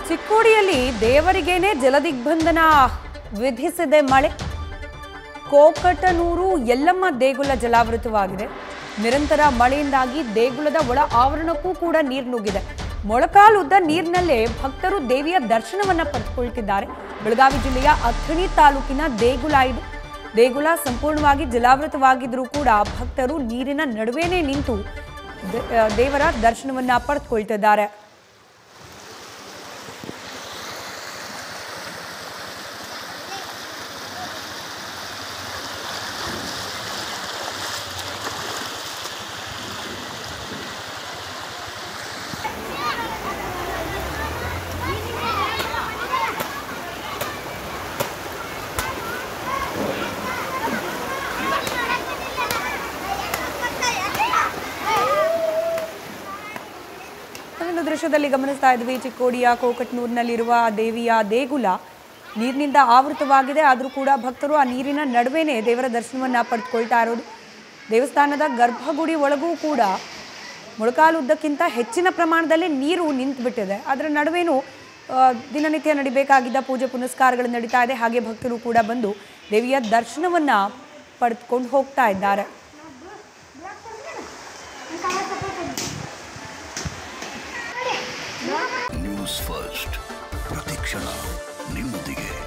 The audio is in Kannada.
ಚಿಕ್ಕೋಡಿಯಲ್ಲಿ ದೇವರಿಗೇನೆ ಜಲದಿಗ್ಬಂಧನ ವಿಧಿಸಿದೆ ಮಳೆ ಕೋಕಟನೂರು ಯಲ್ಲಮ್ಮ ದೇಗುಲ ಜಲಾವೃತವಾಗಿದೆ ನಿರಂತರ ಮಳೆಯಿಂದಾಗಿ ದೇಗುಲದ ಒಳ ಆವರಣಕ್ಕೂ ಕೂಡ ನೀರು ನುಗ್ಗಿದೆ ಮೊಳಕಾಲುದ್ದ ನೀರಿನಲ್ಲೇ ಭಕ್ತರು ದೇವಿಯ ದರ್ಶನವನ್ನ ಪಡೆದುಕೊಳ್ತಿದ್ದಾರೆ ಬೆಳಗಾವಿ ಜಿಲ್ಲೆಯ ಅಥಣಿ ತಾಲೂಕಿನ ದೇಗುಲ ಇದು ದೇಗುಲ ಸಂಪೂರ್ಣವಾಗಿ ಜಲಾವೃತವಾಗಿದ್ರೂ ಕೂಡ ಭಕ್ತರು ನೀರಿನ ನಡುವೆನೇ ನಿಂತು ದ- ಆ, ದೇವರ ದರ್ಶನವನ್ನ ಪಡೆದುಕೊಳ್ತಿದ್ದಾರೆ ಅದನ್ನು ದೃಶ್ಯದಲ್ಲಿ ಗಮನಿಸ್ತಾ ಇದ್ವಿ ಚಿಕ್ಕೋಡಿಯ ಕೋಕಟ್ನೂರಿನಲ್ಲಿರುವ ದೇವಿಯ ದೇಗುಲ ನೀರಿನಿಂದ ಆವೃತವಾಗಿದೆ ಆದರೂ ಕೂಡ ಭಕ್ತರು ಆ ನೀರಿನ ನಡುವೆನೇ ದೇವರ ದರ್ಶನವನ್ನ ಪಡೆದುಕೊಳ್ತಾ ಇರೋದು ದೇವಸ್ಥಾನದ ಗರ್ಭಗುಡಿ ಒಳಗೂ ಕೂಡ ಮೊಳಕಾಲುದ್ದಕ್ಕಿಂತ ಹೆಚ್ಚಿನ ಪ್ರಮಾಣದಲ್ಲಿ ನೀರು ನಿಂತುಬಿಟ್ಟಿದೆ ಅದರ ನಡುವೆನೂ ಆ, ದಿನನಿತ್ಯ ನಡಿಬೇಕಾಗಿದ್ದ ಪೂಜೆ ಪುನಸ್ಕಾರಗಳು ನಡೀತಾ ಇದೆ ಹಾಗೆ ಭಕ್ತರು ಕೂಡ ಬಂದು ದೇವಿಯ ದರ್ಶನವನ್ನ ಪಡೆದುಕೊಂಡು ಹೋಗ್ತಾ ಇದ್ದಾರೆ ನ್ಯೂಸ್ ಫಸ್ಟ್ ಪ್ರತಿಕ್ಷಣ ನಿಮ್ಮೊಂದಿಗೆ